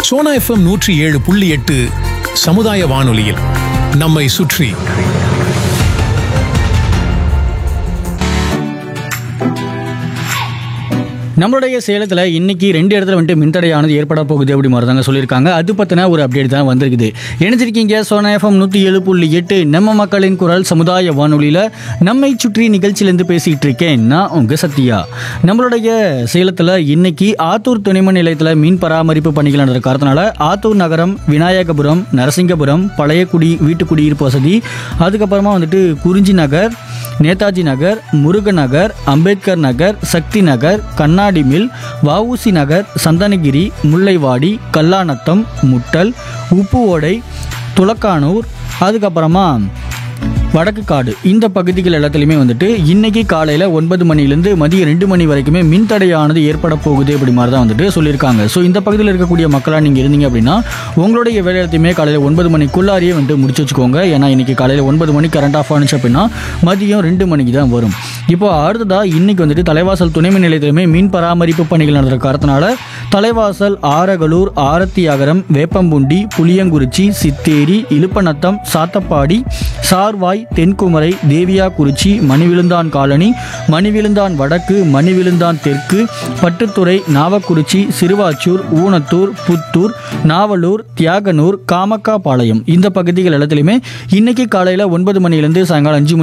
Sona FM நூற்றி ஏழு புள்ளி எட்டு சமுதாய வானொலியில் நம்மை சுற்றி நம்மளுடைய சேலத்தில் இன்னைக்கு ரெண்டு இடத்துல வந்துட்டு மின்தடையானது ஏற்பட போகுது அப்படி மாதிரி தாங்க சொல்லியிருக்காங்க அது பற்றின ஒரு அப்டேட் தான் வந்திருக்குது இணைஞ்சிருக்கீங்க சோனா எஃப்எம் நூற்றி ஏழு புள்ளி எட்டு நம்ம மக்களின் குரல் சமுதாய வானொலியில் நம்மை சுற்றி நிகழ்ச்சியிலேருந்து பேசிகிட்டு இருக்கேன் நான் உங்கள் சத்யா நம்மளுடைய சேலத்தில் இன்னைக்கு ஆத்தூர் துணைமின் நிலையத்தில் மீன் பராமரிப்பு பணிகள் நடந்த காரணத்தினால ஆத்தூர் நகரம் விநாயகபுரம் நரசிங்கபுரம் பழையக்குடி வீட்டு குடியிருப்பு வசதி அதுக்கப்புறமா வந்துட்டு குறிஞ்சி நகர் நேதாஜி நகர் முருகன் நகர் அம்பேத்கர் நகர் சக்தி நகர் கண்ணாடி மில் வஉசி நகர் சந்தனகிரி முல்லைவாடி கல்லாநத்தம் முட்டல் உப்பு ஓடை துலக்கானூர் அதுக்கப்புறமா வடக்கு காடு இந்த பகுதிகள் எல்லாத்துலேயுமே வந்துட்டு இன்னைக்கு காலையில் ஒன்பது மணிலேருந்து மதியம் ரெண்டு மணி வரைக்குமே மின்தடையானது ஏற்பட போகுது அப்படி மாதிரி தான் வந்துட்டு சொல்லியிருக்காங்க ஸோ இந்த பகுதியில் இருக்கக்கூடிய மக்களாக நீங்கள் இருந்தீங்க அப்படின்னா உங்களுடைய வேலை எல்லாத்தையுமே காலையில் ஒன்பது மணிக்குள்ளாரியே வந்துட்டு முடிச்சு வச்சுக்கோங்க ஏன்னா இன்னைக்கு காலையில் ஒன்பது மணி கரண்ட் ஆஃப் ஆனிச்சு அப்படின்னா மதியம் ரெண்டு மணிக்கு தான் வரும் இப்போ அடுத்ததாக இன்னைக்கு வந்துட்டு தலைவாசல் துணைமின் நிலையத்திலுமே மீன் பராமரிப்பு பணிகள் நடந்த காரணத்தினால தலைவாசல் ஆரகலூர் ஆரத்தி அகரம் வேப்பம்புண்டி புளியங்குறிச்சி சித்தேரி இலுப்பநத்தம் சாத்தப்பாடி சார்வாய் தென்குமரை தேவியாக்குறிச்சி மணிவிழுந்தான் காலனி மணிவிழுந்தான் வடக்கு மணிவிழுந்தான் தெற்கு பட்டுத்துறை நாவக்குறிச்சி சிறுவாச்சூர் ஊனத்தூர் புத்தூர் நாவலூர் தியாகனூர் காமக்காபாளையம் இந்த பகுதிகள் எல்லாத்துலேயுமே இன்னைக்கு காலையில் ஒன்பது மணிலேருந்து சாயங்காலம் அஞ்சு மணி